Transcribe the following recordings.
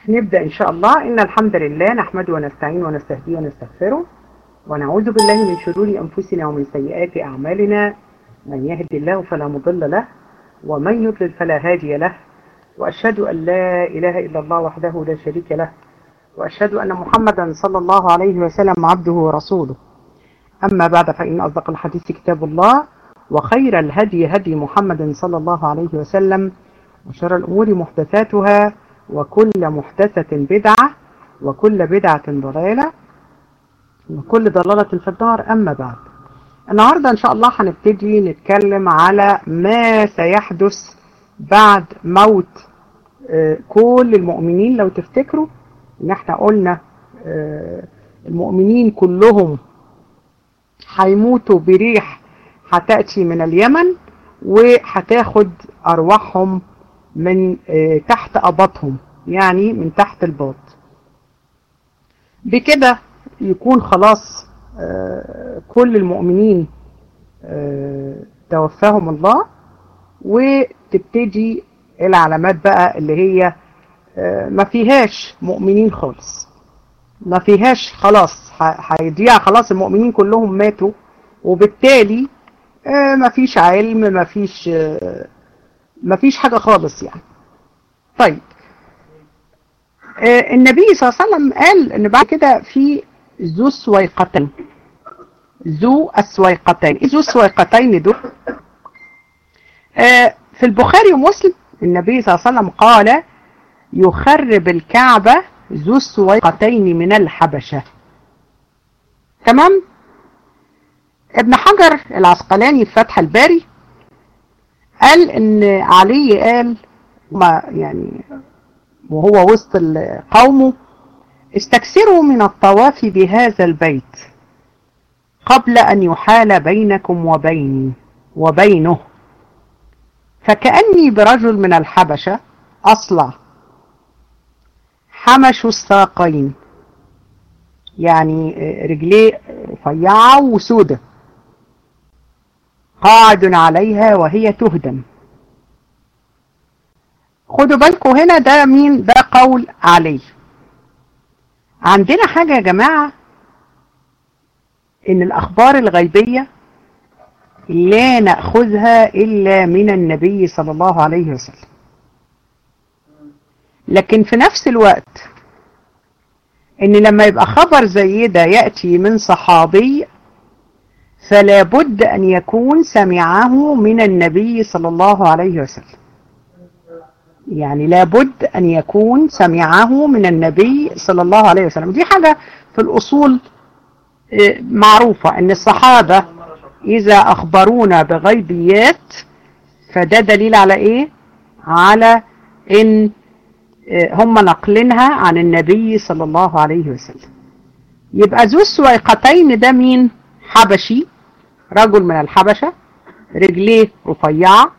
نبدأ إن شاء الله إن الحمد لله نحمده ونستعين ونستهديه ونستغفره ونعوذ بالله من شرور أنفسنا ومن سيئات أعمالنا من يهد الله فلا مضل له ومن يضلل فلا هادي له وأشهد أن لا إله إلا الله وحده لا شريك له وأشهد أن محمدا صلى الله عليه وسلم عبده ورسوله أما بعد فإن أصدق الحديث كتاب الله وخير الهدي هدي محمد صلى الله عليه وسلم وشر الأمور محدثاتها وكل محدثة بدعة وكل بدعة ضلالة وكل ضلالة في النار أما بعد النهاردة إن شاء الله هنبتدي نتكلم على ما سيحدث بعد موت كل المؤمنين لو تفتكروا إن احنا قلنا المؤمنين كلهم هيموتوا بريح هتأتي من اليمن وهتاخد أرواحهم من تحت قبضهم يعني من تحت الباط بكده يكون خلاص كل المؤمنين توفاهم الله وتبتدي العلامات بقى اللي هي ما فيهاش مؤمنين خالص ما فيهاش خلاص هيضيع خلاص المؤمنين كلهم ماتوا وبالتالي ما فيش علم ما فيش ما فيش حاجة خالص يعني طيب النبي صلى الله عليه وسلم قال ان بعد كده في ذو سويقتين ذو السويقتين ايه ذو السويقتين دول في البخاري ومسلم النبي صلى الله عليه وسلم قال يخرب الكعبة ذو السويقتين من الحبشة تمام ابن حجر العسقلاني في فتح الباري قال ان علي قال ما يعني وهو وسط قومه استكثروا من الطواف بهذا البيت قبل ان يحال بينكم وبيني وبينه فكأني برجل من الحبشة أصلع حمش الساقين يعني رجليه رفيعة وسودة قاعد عليها وهي تهدم خدوا بالكم هنا ده مين ده قول علي عندنا حاجة يا جماعة ان الاخبار الغيبية لا نأخذها الا من النبي صلى الله عليه وسلم لكن في نفس الوقت ان لما يبقى خبر زي ده يأتي من صحابي فلا بد أن يكون سمعه من النبي صلى الله عليه وسلم يعني لابد أن يكون سمعه من النبي صلى الله عليه وسلم دي حاجة في الأصول معروفة أن الصحابة إذا أخبرونا بغيبيات فده دليل على إيه على أن هم نقلنها عن النبي صلى الله عليه وسلم يبقى ذو السويقتين ده مين حبشي رجل من الحبشة رجليه رفيعة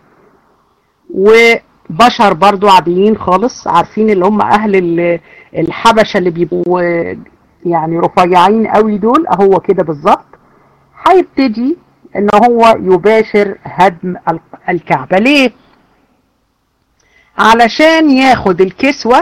وبشر برضو عاديين خالص عارفين اللي هم أهل الحبشة اللي بيبقوا يعني رفيعين قوي دول اهو كده بالظبط هيبتدي ان هو يباشر هدم الكعبة ليه علشان ياخد الكسوة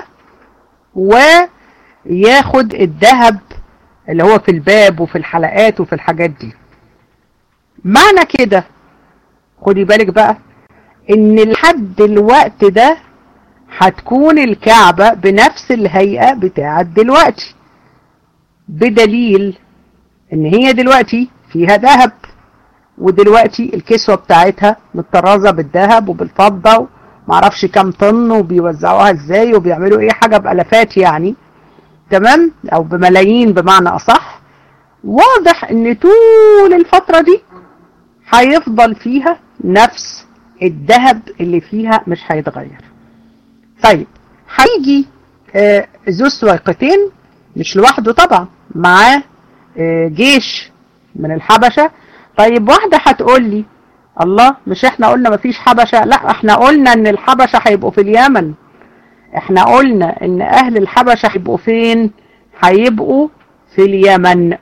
وياخد الذهب اللي هو في الباب وفي الحلقات وفي الحاجات دي معنى كده خدي بالك بقى ان لحد الوقت ده هتكون الكعبة بنفس الهيئة بتاعت دلوقتي بدليل ان هي دلوقتي فيها ذهب ودلوقتي الكسوة بتاعتها متطرزة بالذهب وبالفضة معرفش كام طن وبيوزعوها ازاي وبيعملوا ايه حاجة بالافات يعني تمام او بملايين بمعنى اصح واضح ان طول الفترة دي هيفضل فيها نفس الذهب اللي فيها مش هيتغير طيب هيجي آه ذو السويقتين مش لوحده طبعا معاه آه جيش من الحبشة طيب واحدة هتقول لي الله مش احنا قلنا مفيش حبشة لا احنا قلنا ان الحبشة هيبقوا في اليمن احنا قلنا ان اهل الحبشة هيبقوا فين هيبقوا في اليمن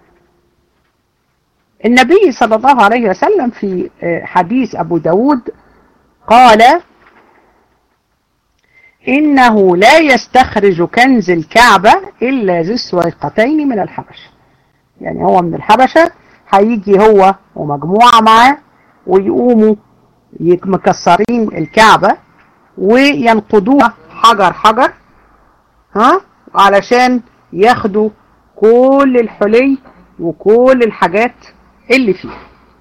النبي صلى الله عليه وسلم في حديث ابو داود قال إنه لا يستخرج كنز الكعبة إلا ذو السويقتين من الحبشة يعني هو من الحبشة هيجي هو ومجموعة معاه ويقوموا مكسرين الكعبة وينقضوها حجر حجر ها علشان ياخدوا كل الحلي وكل الحاجات اللي فيها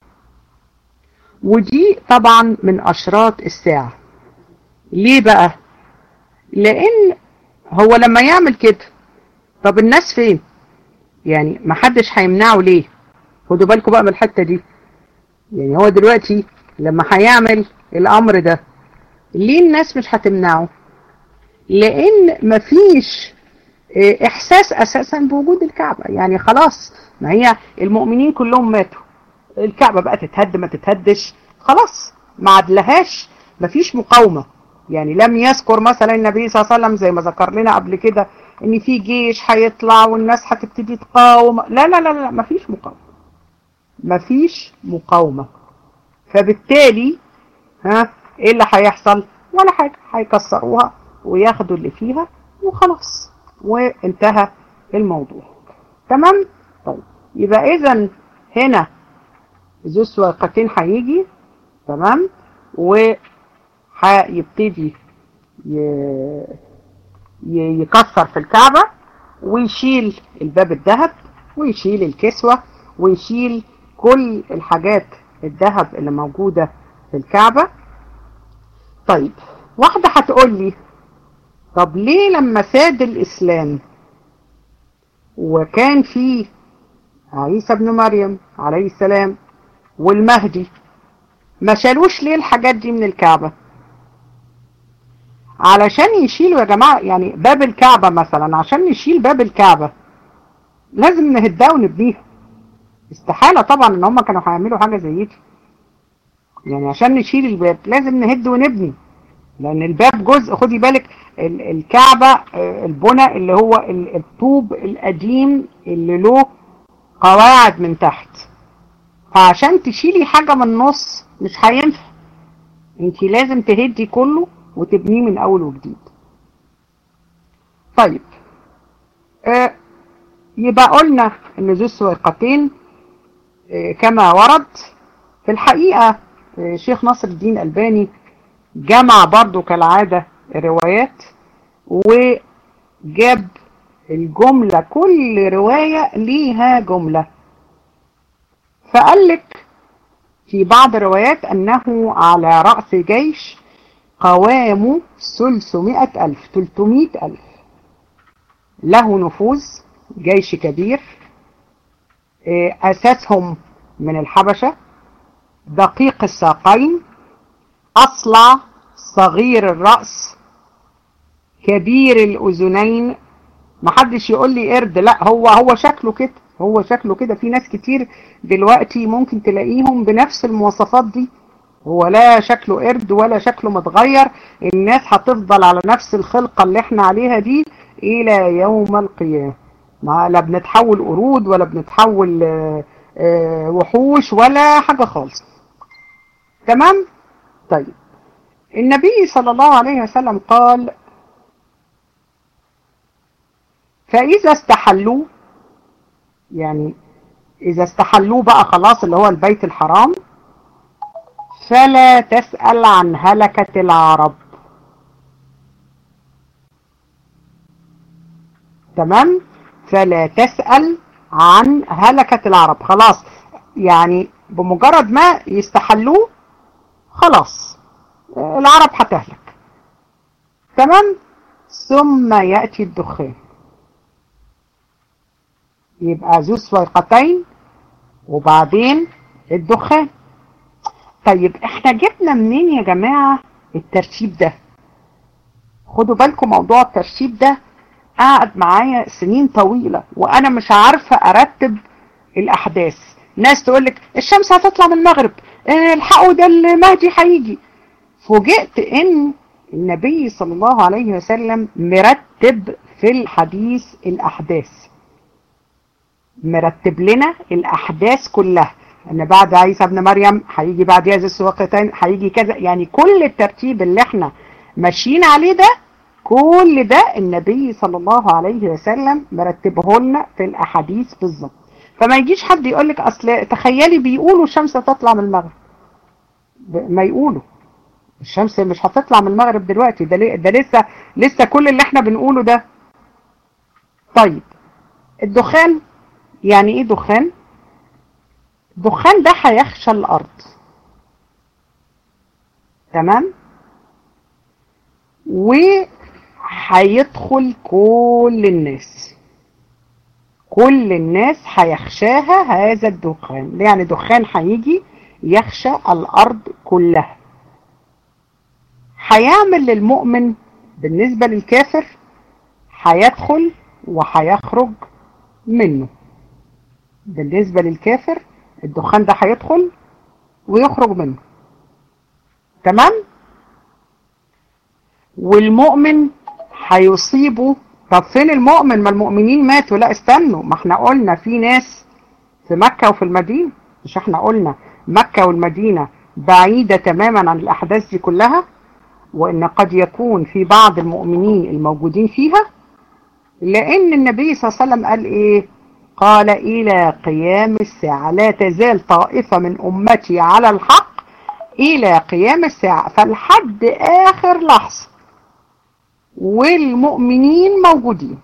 ودي طبعا من أشراط الساعة ليه بقى لأن هو لما يعمل كده طب الناس فين يعني محدش هيمنعه ليه خدوا بالكم بقى من الحتة دي يعني هو دلوقتي لما هيعمل الأمر ده ليه الناس مش هتمنعه لأن مفيش إحساس أساسا بوجود الكعبة يعني خلاص ما هي المؤمنين كلهم ماتوا الكعبة بقى تتهد ما تتهدش خلاص ما عدلهاش مفيش مقاومة يعني لم يذكر مثلا النبي صلى الله عليه وسلم زي ما ذكر لنا قبل كده ان في جيش هيطلع والناس هتبتدي تقاوم لا لا لا لا مفيش مقاومة مفيش مقاومة فبالتالي ها ايه اللي هيحصل ولا حاجة هيكسروها وياخدوا اللي فيها وخلاص وانتهى الموضوع تمام طيب يبقى اذا هنا ذو السويقتين هيجي تمام وهيبتدي يكسر في الكعبة ويشيل الباب الذهب ويشيل الكسوة ويشيل كل الحاجات الذهب اللي موجودة في الكعبة طيب واحدة هتقول لي طب ليه لما ساد الإسلام وكان فيه عيسى بن مريم عليه السلام والمهدي ما شالوش ليه الحاجات دي من الكعبة علشان يشيلوا يا جماعة يعني باب الكعبة مثلا عشان نشيل باب الكعبة لازم نهدها ونبنيها استحالة طبعا ان هم كانوا هيعملوا حاجة زي دي يعني عشان نشيل الباب لازم نهد ونبني لان الباب جزء خدي بالك الكعبة البنى اللي هو الطوب القديم اللي له قواعد من تحت فعشان تشيلي حاجة من النص مش هينفع انت لازم تهدي كله وتبنيه من اول وجديد طيب آه يبقى قلنا ان ذو السويقتين آه كما ورد في الحقيقة آه شيخ ناصر الدين الباني جمع برضو كالعادة روايات وجاب الجملة كل رواية ليها جملة فقال لك في بعض الروايات أنه على رأس جيش قوام ثلثمائة ألف تلتمائة ألف له نفوذ جيش كبير أساسهم من الحبشة دقيق الساقين أصلع صغير الرأس كبير الأذنين محدش يقول لي قرد لا هو هو شكله كده هو شكله كده في ناس كتير دلوقتي ممكن تلاقيهم بنفس المواصفات دي هو لا شكله قرد ولا شكله متغير الناس هتفضل على نفس الخلقة اللي احنا عليها دي الى يوم القيامة ما لا بنتحول قرود ولا بنتحول اه اه وحوش ولا حاجة خالص تمام طيب النبي صلى الله عليه وسلم قال فإذا استحلوا يعني إذا استحلوا بقى خلاص اللي هو البيت الحرام فلا تسأل عن هلكة العرب تمام فلا تسأل عن هلكة العرب خلاص يعني بمجرد ما يستحلوه خلاص العرب هتهلك تمام ثم يأتي الدخان يبقى ذو سويقتين وبعدين الدخان طيب احنا جبنا منين يا جماعة الترتيب ده خدوا بالكم موضوع الترتيب ده قعد معايا سنين طويلة وانا مش عارفة ارتب الاحداث ناس تقولك الشمس هتطلع من المغرب اه الحقوا ده المهدي هيجي فوجئت ان النبي صلى الله عليه وسلم مرتب في الحديث الاحداث مرتب لنا الاحداث كلها ان بعد عيسى ابن مريم هيجي بعد يزيد السواقتين هيجي كذا يعني كل الترتيب اللي احنا ماشيين عليه ده كل ده النبي صلى الله عليه وسلم مرتبه لنا في الاحاديث بالظبط فما يجيش حد يقول لك اصل تخيلي بيقولوا الشمس تطلع من المغرب ما يقولوا الشمس مش هتطلع من المغرب دلوقتي ده ده لسه لسه كل اللي احنا بنقوله ده طيب الدخان يعني ايه دخان الدخان ده هيخشى الارض تمام وهيدخل كل الناس كل الناس هيخشاها هذا الدخان يعني دخان هيجي يخشى الارض كلها هيعمل للمؤمن بالنسبة للكافر هيدخل وهيخرج منه بالنسبة للكافر الدخان ده هيدخل ويخرج منه تمام والمؤمن هيصيبه طب فين المؤمن ما المؤمنين ماتوا لا استنوا ما احنا قلنا في ناس في مكة وفي المدينة مش احنا قلنا مكة والمدينة بعيدة تماما عن الأحداث دي كلها وإن قد يكون في بعض المؤمنين الموجودين فيها لأن النبي صلى الله عليه وسلم قال إيه قال إلى قيام الساعة لا تزال طائفة من أمتي على الحق إلى قيام الساعة فالحد آخر لحظة والمؤمنين موجودين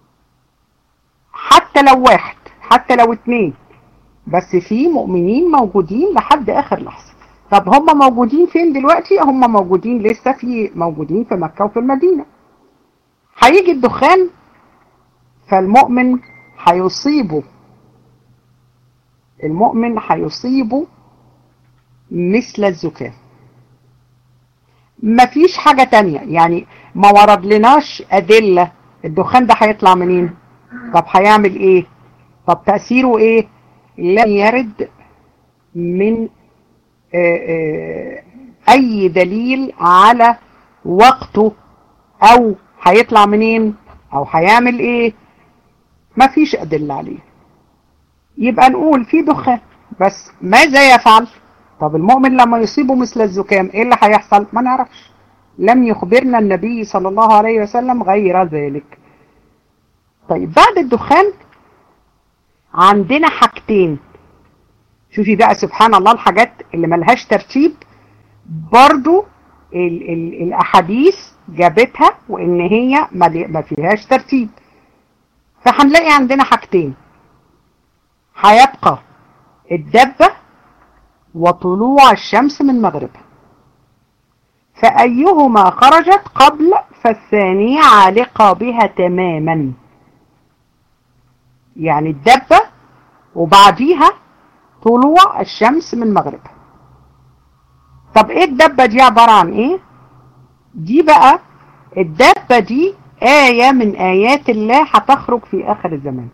حتى لو واحد حتى لو اتنين بس في مؤمنين موجودين لحد آخر لحظة طب هم موجودين فين دلوقتي هم موجودين لسه في موجودين في مكة وفي المدينة هيجي الدخان فالمؤمن هيصيبه المؤمن هيصيبه مثل الزكام مفيش حاجة تانية يعني ما ورد لناش أدلة الدخان ده هيطلع منين طب هيعمل ايه طب تأثيره ايه لم يرد من آآ آآ اي دليل على وقته او هيطلع منين او هيعمل ايه مفيش أدلة عليه يبقى نقول في دخان بس ماذا يفعل طب المؤمن لما يصيبه مثل الزكام ايه اللي هيحصل ما نعرفش لم يخبرنا النبي صلى الله عليه وسلم غير ذلك طيب بعد الدخان عندنا حاجتين شوفي بقى سبحان الله الحاجات اللي ملهاش ترتيب برضو ال ال الأحاديث جابتها وإن هي ما فيهاش ترتيب فهنلاقي عندنا حاجتين هيبقى الدبة وطلوع الشمس من مغربها فأيهما خرجت قبل فالثانية عالقة بها تماما يعني الدبة وبعديها طلوع الشمس من مغربها طب ايه الدبة دي عبارة عن ايه دي بقى الدبة دي آية من آيات الله هتخرج في آخر الزمان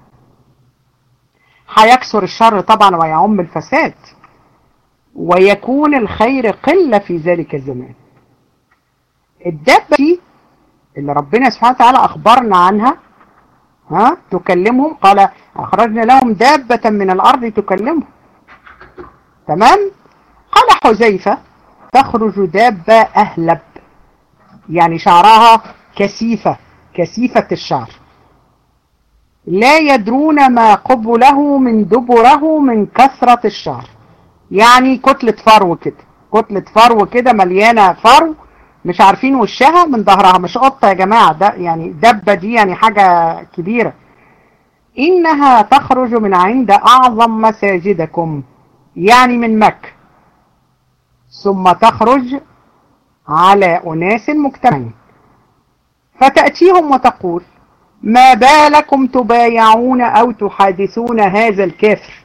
هيكسر الشر طبعا ويعم الفساد ويكون الخير قلة في ذلك الزمان الدابة دي اللي ربنا سبحانه وتعالى أخبرنا عنها ها تكلمهم قال أخرجنا لهم دابة من الأرض تكلمهم تمام قال حذيفة تخرج دابة أهلب يعني شعرها كثيفة كثيفة الشعر لا يدرون ما قبله من دبره من كثرة الشعر يعني كتلة فرو كده كتلة فرو كده مليانة فرو مش عارفين وشها من ظهرها مش قطة يا جماعة ده يعني دبة دي يعني حاجة كبيرة إنها تخرج من عند أعظم مساجدكم يعني من مكة ثم تخرج على أناس مجتمعين فتأتيهم وتقول ما بالكم تبايعون أو تحادثون هذا الكافر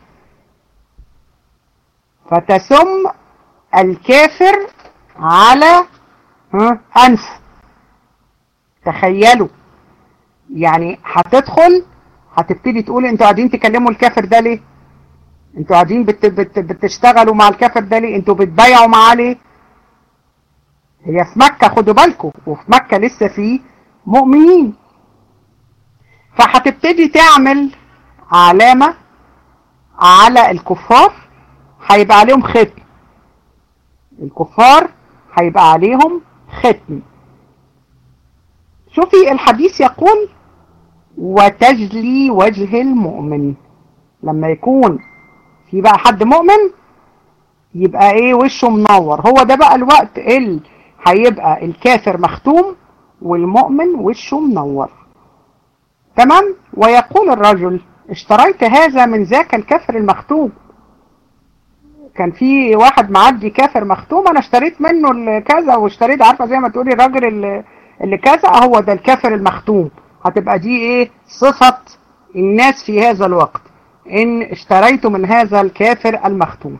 فتسم الكافر على أنف تخيلوا يعني هتدخل هتبتدي تقول انتوا قاعدين تكلموا الكافر ده ليه انتوا قاعدين بت بت بتشتغلوا مع الكافر ده ليه انتوا بتبايعوا معاه ليه هي في مكة خدوا بالكم وفي مكة لسه في مؤمنين فهتبتدي تعمل علامة على الكفار هيبقى عليهم ختم الكفار هيبقى عليهم ختم شوفي الحديث يقول وتجلي وجه المؤمن لما يكون في بقى حد مؤمن يبقى ايه وشه منور هو ده بقى الوقت اللي هيبقى الكافر مختوم والمؤمن وشه منور تمام ويقول الرجل اشتريت هذا من ذاك الكافر المختوم كان في واحد معدي كافر مختوم انا اشتريت منه كذا واشتريت عارفه زي ما تقولي الراجل اللي, اللي كذا هو ده الكافر المختوم هتبقى دي ايه صفة الناس في هذا الوقت ان اشتريت من هذا الكافر المختوم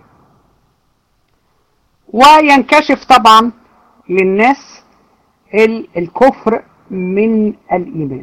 وينكشف طبعا للناس الكفر من الإيمان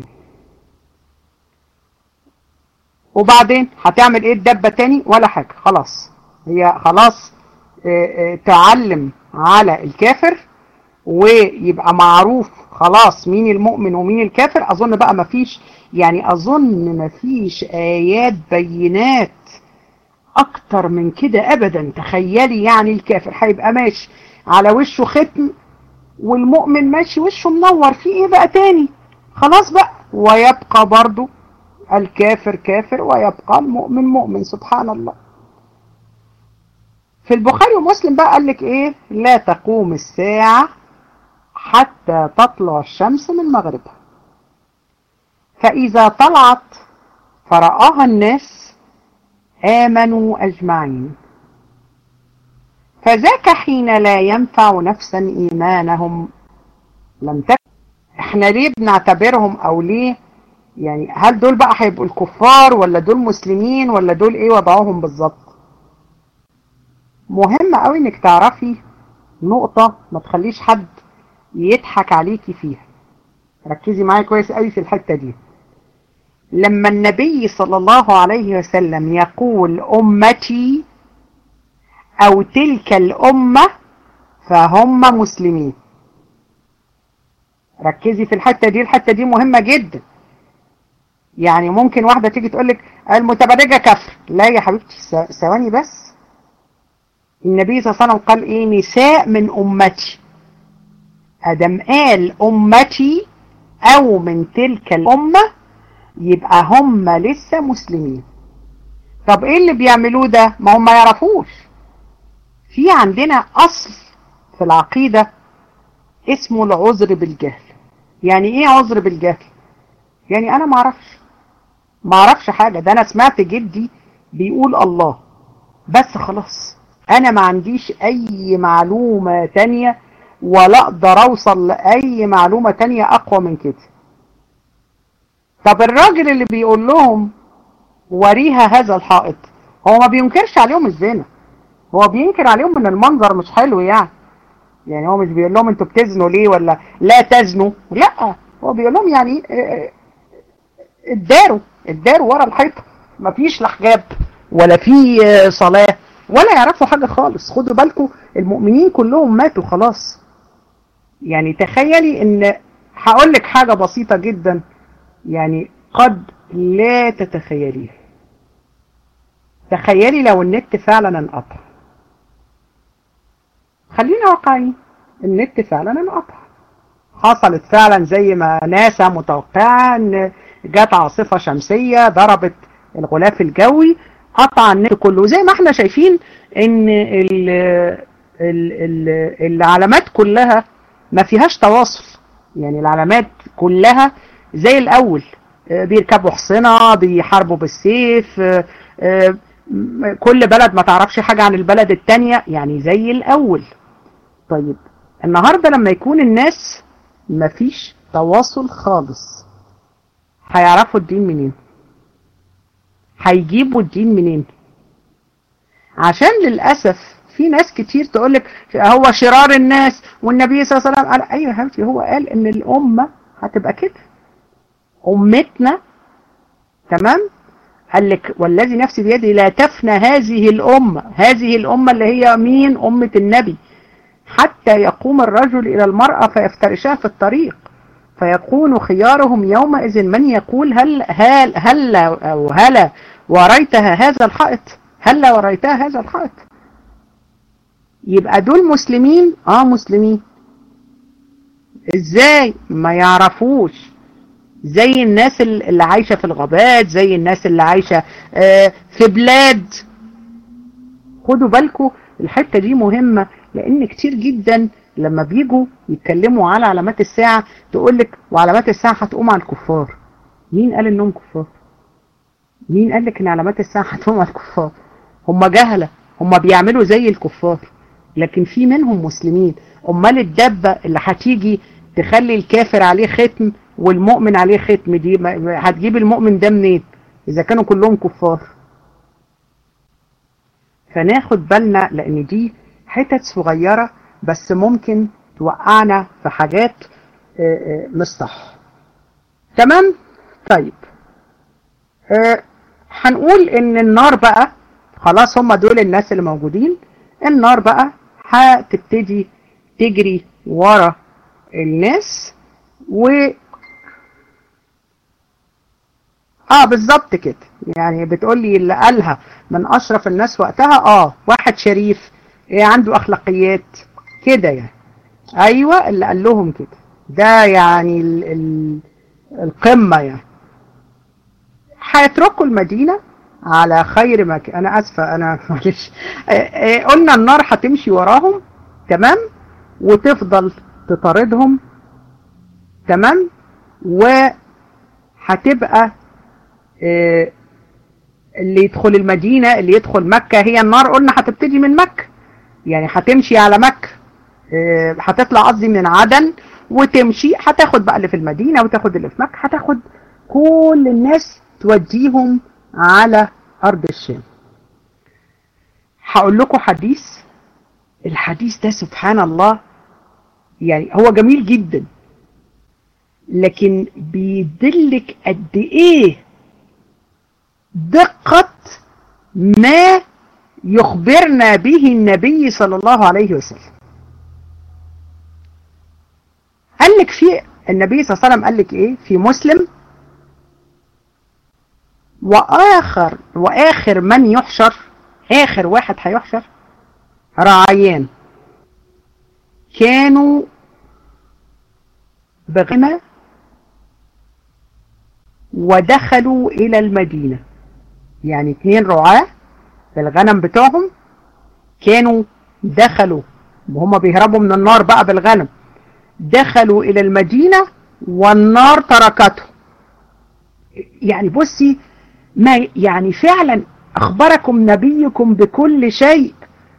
وبعدين هتعمل ايه الدبة تاني ولا حاجة خلاص هي خلاص تعلم على الكافر ويبقى معروف خلاص مين المؤمن ومين الكافر اظن بقى مفيش يعني اظن مفيش ايات بينات اكتر من كده ابدا تخيلي يعني الكافر هيبقى ماشي على وشه ختم والمؤمن ماشي وشه منور في ايه بقى تاني خلاص بقى ويبقى برضو الكافر كافر ويبقى المؤمن مؤمن سبحان الله في البخاري ومسلم بقى قال لك ايه لا تقوم الساعة حتى تطلع الشمس من مغربها فإذا طلعت فرآها الناس آمنوا أجمعين فذاك حين لا ينفع نفسا إيمانهم لم تكن احنا ليه بنعتبرهم او ليه يعني هل دول بقى هيبقوا الكفار ولا دول مسلمين ولا دول ايه وضعهم بالظبط مهم قوي انك تعرفي نقطة ما تخليش حد يضحك عليكي فيها ركزي معايا كويس قوي في الحتة دي لما النبي صلى الله عليه وسلم يقول أمتي أو تلك الأمة فهم مسلمين ركزي في الحتة دي الحتة دي مهمة جدا يعني ممكن واحدة تيجي تقولك المتبرجة كفر لا يا حبيبتي ثواني بس النبي صلى الله عليه وسلم قال ايه نساء من امتي ادم قال امتي او من تلك الامة يبقى هم لسه مسلمين طب ايه اللي بيعملوه ده ما هم ما يعرفوش في عندنا اصل في العقيدة اسمه العذر بالجهل يعني ايه عذر بالجهل يعني انا ما اعرفش ما اعرفش حاجة ده انا سمعت جدي بيقول الله بس خلاص انا ما عنديش اي معلومة تانية ولا اقدر اوصل لاي معلومة تانية اقوى من كده طب الراجل اللي بيقول لهم وريها هذا الحائط هو ما بينكرش عليهم الزنا هو بينكر عليهم ان المنظر مش حلو يعني يعني هو مش بيقول لهم انتوا بتزنوا ليه ولا لا تزنوا لا هو بيقول لهم يعني اداروا اداروا ورا الحيطه مفيش لا حجاب ولا في صلاه ولا يعرفوا حاجه خالص خدوا بالكم المؤمنين كلهم ماتوا خلاص يعني تخيلي ان هقول لك حاجه بسيطه جدا يعني قد لا تتخيليها تخيلي لو النت فعلا انقطع خلينا واقعيين النت فعلا انقطع حصلت فعلا زي ما ناسا متوقعه ان جت عاصفه شمسيه ضربت الغلاف الجوي قطع النت كله زي ما احنا شايفين ان ال ال ال العلامات كلها ما فيهاش تواصل يعني العلامات كلها زي الاول بيركبوا حصنة بيحاربوا بالسيف كل بلد ما تعرفش حاجة عن البلد التانية يعني زي الاول طيب النهاردة لما يكون الناس مفيش تواصل خالص هيعرفوا الدين منين هيجيبوا الدين منين عشان للأسف في ناس كتير تقولك هو شرار الناس والنبي صلى الله عليه وسلم قال ايوه يا حبيبتي هو قال ان الامة هتبقى كده امتنا تمام قال لك والذي نفسي بيده لا تفنى هذه الامة هذه الامة اللي هي مين امة النبي حتى يقوم الرجل الى المرأة فيفترشها في الطريق فيكون خيارهم يومئذ من يقول هل هل هل او هلا وريتها هذا الحائط هل وريتها هذا الحائط يبقى دول مسلمين اه مسلمين ازاي ما يعرفوش زي الناس اللي عايشة في الغابات زي الناس اللي عايشة في بلاد خدوا بالكم الحتة دي مهمة لان كتير جدا لما بيجوا يتكلموا على علامات الساعة تقولك وعلامات الساعة هتقوم على الكفار مين قال انهم كفار مين قال لك ان علامات الساعة هتقوم على الكفار هم جهلة هم بيعملوا زي الكفار لكن في منهم مسلمين امال الدبة اللي هتيجي تخلي الكافر عليه ختم والمؤمن عليه ختم دي هتجيب المؤمن ده منين اذا كانوا كلهم كفار فناخد بالنا لان دي حتت صغيرة بس ممكن توقعنا في حاجات مش صح تمام طيب هنقول ان النار بقى خلاص هم دول الناس اللي موجودين النار بقى هتبتدي تجري ورا الناس و اه بالظبط كده يعني بتقول لي اللي قالها من اشرف الناس وقتها اه واحد شريف إيه عنده اخلاقيات كده يعني ايوه اللي قال لهم كده ده يعني ال ال القمة يعني هيتركوا المدينة على خير مكان انا اسفة انا معلش قلنا النار هتمشي وراهم تمام وتفضل تطاردهم تمام وهتبقى اللي يدخل المدينة اللي يدخل مكة هي النار قلنا هتبتدي من مكة يعني هتمشي على مكة هتطلع قصدي من عدن وتمشي هتاخد بقى اللي في المدينة وتاخد اللي في مكة هتاخد كل الناس توديهم على أرض الشام هقول لكم حديث الحديث ده سبحان الله يعني هو جميل جدا لكن بيدلك قد ايه دقة ما يخبرنا به النبي صلى الله عليه وسلم قال لك في النبي صلى الله عليه وسلم قال لك ايه في مسلم واخر واخر من يحشر اخر واحد هيحشر رعيان كانوا بغنى ودخلوا الى المدينة يعني اتنين رعاة بالغنم بتوعهم كانوا دخلوا وهم بيهربوا من النار بقى بالغنم دخلوا الى المدينة والنار تركتهم يعني بصي ما يعني فعلا اخبركم نبيكم بكل شيء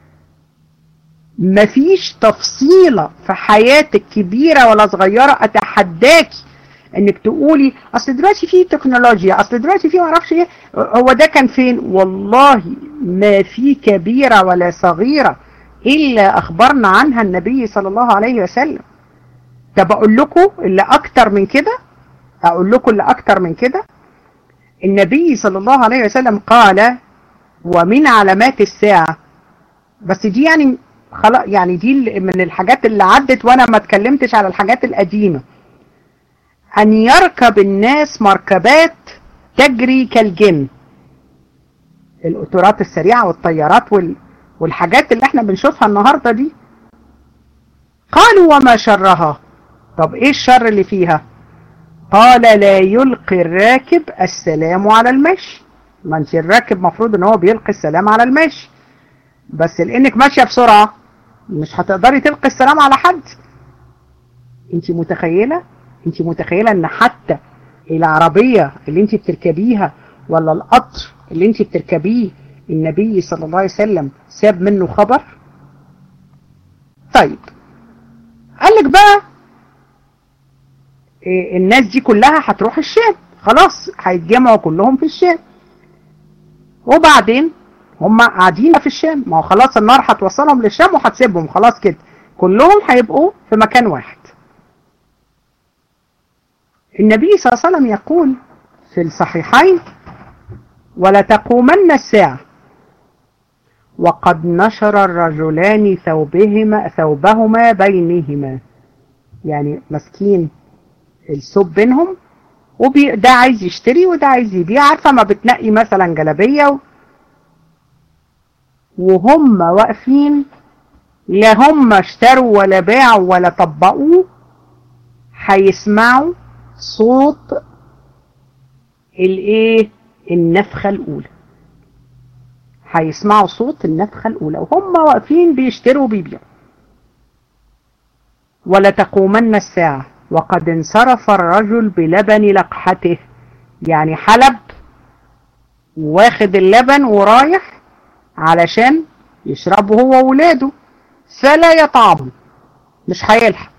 مفيش تفصيلة في حياتك كبيرة ولا صغيرة اتحداكي انك تقولي اصل دلوقتي في تكنولوجيا اصل دلوقتي في معرفش ايه هو ده كان فين والله ما في كبيرة ولا صغيرة الا اخبرنا عنها النبي صلى الله عليه وسلم طب اقول لكم اللي اكتر من كده اقول لكم اللي اكتر من كده النبي صلى الله عليه وسلم قال ومن علامات الساعة بس دي يعني خلاص يعني دي من الحاجات اللي عدت وانا ما اتكلمتش على الحاجات القديمة ان يركب الناس مركبات تجري كالجن القطارات السريعة والطيارات وال... والحاجات اللي احنا بنشوفها النهاردة دي قالوا وما شرها طب ايه الشر اللي فيها قال لا يلقي الراكب السلام على المشي ما انت الراكب مفروض ان هو بيلقي السلام على المشي بس لانك ماشية بسرعة مش هتقدري تلقي السلام على حد انت متخيلة انت متخيلة ان حتى العربية اللي انت بتركبيها ولا القطر اللي انت بتركبيه النبي صلى الله عليه وسلم ساب منه خبر طيب قال لك بقى إيه الناس دي كلها هتروح الشام خلاص هيتجمعوا كلهم في الشام وبعدين هم قاعدين في الشام ما هو خلاص النار هتوصلهم للشام وهتسيبهم خلاص كده كلهم هيبقوا في مكان واحد النبي صلى الله عليه وسلم يقول في الصحيحين ولا تقومن الساعة وقد نشر الرجلان ثوبهما ثوبهما بينهما يعني مسكين الثوب بينهم وبي ده عايز يشتري وده عايز يبيع عارفه ما بتنقي مثلا جلابيه و... وهم واقفين لا هم اشتروا ولا باعوا ولا طبقوا هيسمعوا صوت الايه النفخة الاولى هيسمعوا صوت النفخة الاولى وهم واقفين بيشتروا وبيبيعوا ولتقومن الساعة وقد انصرف الرجل بلبن لقحته يعني حلب واخد اللبن ورايح علشان يشربه هو وولاده فلا يطعم مش هيلحق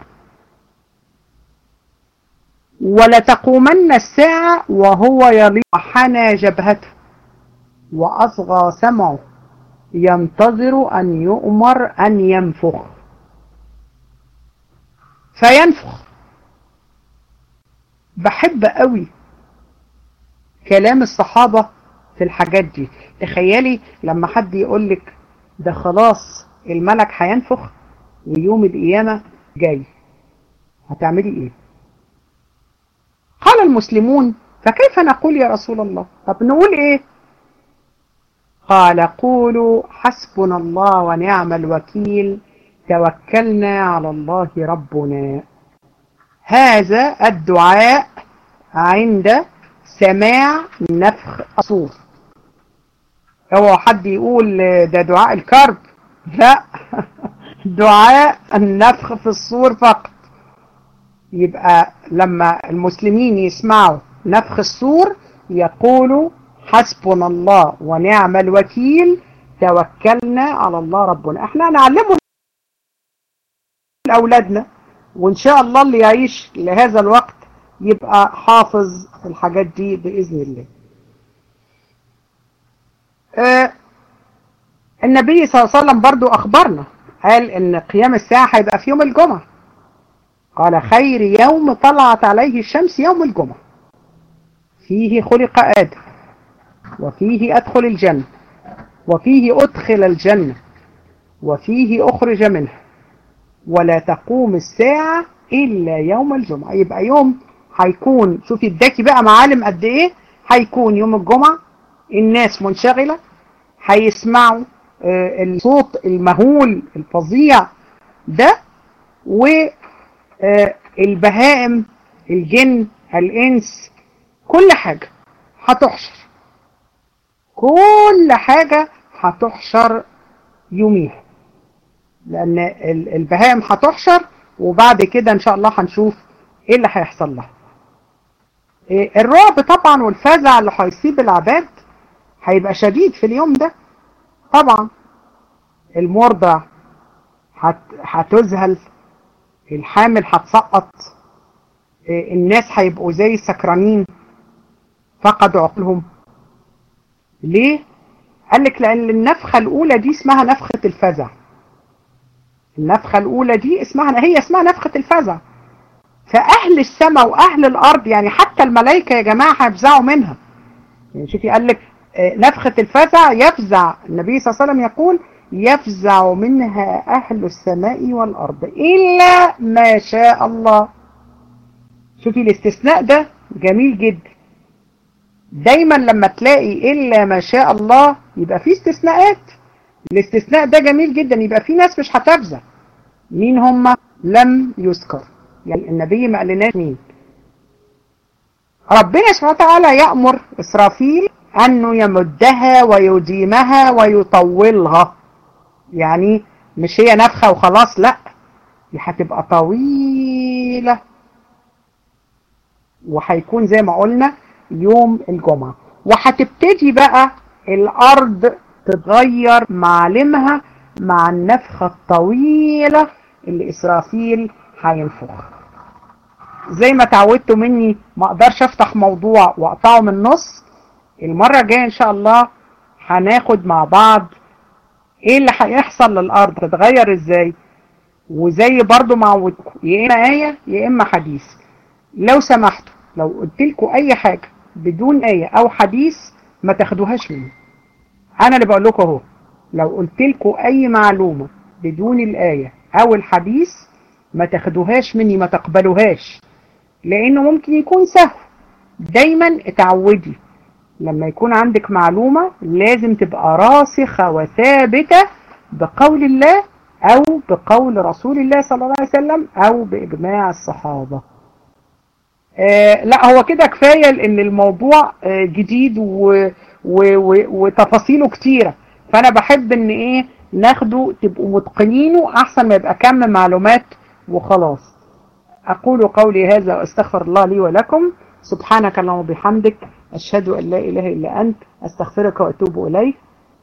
ولتقومن الساعة وهو يليق حنى جبهته وأصغى سمعه ينتظر أن يؤمر أن ينفخ فينفخ بحب قوي كلام الصحابة في الحاجات دي تخيلي لما حد يقولك ده خلاص الملك هينفخ ويوم القيامة جاي هتعملي ايه قال المسلمون فكيف نقول يا رسول الله طب نقول ايه قال قولوا حسبنا الله ونعم الوكيل توكلنا على الله ربنا هذا الدعاء عند سماع نفخ الصور هو حد يقول ده دعاء الكرب لا دعاء النفخ في الصور فقط يبقى لما المسلمين يسمعوا نفخ الصور يقولوا حسبنا الله ونعم الوكيل توكلنا على الله ربنا احنا نعلمه لأولادنا وإن شاء الله اللي يعيش لهذا الوقت يبقى حافظ الحاجات دي بإذن الله آه النبي صلى الله عليه وسلم برضو أخبرنا قال إن قيام الساعة هيبقى في يوم الجمعة قال خير يوم طلعت عليه الشمس يوم الجمعة فيه خلق آدم وفيه أدخل الجنة وفيه أدخل الجنة وفيه أخرج منها ولا تقوم الساعة إلا يوم الجمعة يبقى يوم هيكون شوفي اداكي بقى معالم قد إيه هيكون يوم الجمعة الناس منشغلة هيسمعوا آه الصوت المهول الفظيع ده والبهائم الجن الإنس كل حاجة هتحشر كل حاجة هتحشر يوميها لأن البهائم هتحشر وبعد كده إن شاء الله هنشوف إيه اللي هيحصل لها الرعب طبعا والفزع اللي هيصيب العباد هيبقى شديد في اليوم ده طبعا المرضع هتذهل الحامل هتسقط الناس هيبقوا زي السكرانين فقدوا عقلهم ليه؟ قال لك لأن النفخة الأولى دي اسمها نفخة الفزع النفخة الأولى دي اسمها هي اسمها نفخة الفزع فأهل السماء وأهل الأرض يعني حتى الملائكة يا جماعة هيفزعوا منها يعني شوفي قال لك نفخة الفزع يفزع النبي صلى الله عليه وسلم يقول يفزع منها أهل السماء والأرض إلا ما شاء الله شوفي الاستثناء ده جميل جدا دايما لما تلاقي إلا ما شاء الله يبقى في استثناءات الاستثناء ده جميل جدا يبقى في ناس مش هتفزع مين هم لم يذكر يعني النبي ما قالناش مين ربنا سبحانه وتعالى يأمر إسرافيل أنه يمدها ويديمها ويطولها يعني مش هي نفخة وخلاص لا دي هتبقى طويلة وهيكون زي ما قلنا يوم الجمعة وهتبتدي بقى الأرض تتغير معالمها مع النفخة الطويلة اللي إسرافيل هينفخ زي ما تعودتوا مني ما اقدرش افتح موضوع واقطعه من النص المرة الجاية ان شاء الله هناخد مع بعض ايه اللي هيحصل للارض تتغير ازاي وزي برضو ما عودتكم يا اما آية يا اما حديث لو سمحتوا لو قلت لكم اي حاجة بدون آية او حديث ما تاخدوهاش مني انا اللي بقول لكم اهو لو قلت لكم اي معلومة بدون الآية او الحديث ما تاخدوهاش مني ما تقبلوهاش لانه ممكن يكون سهو دايما اتعودي لما يكون عندك معلومة لازم تبقى راسخة وثابتة بقول الله او بقول رسول الله صلى الله عليه وسلم او باجماع الصحابة آه لا هو كده كفاية لان الموضوع آه جديد و و و وتفاصيله كتيرة فانا بحب ان ايه ناخده تبقوا متقنينه احسن ما يبقى كم معلومات وخلاص اقول قولي هذا واستغفر الله لي ولكم سبحانك اللهم وبحمدك اشهد ان لا اله الا انت استغفرك واتوب اليك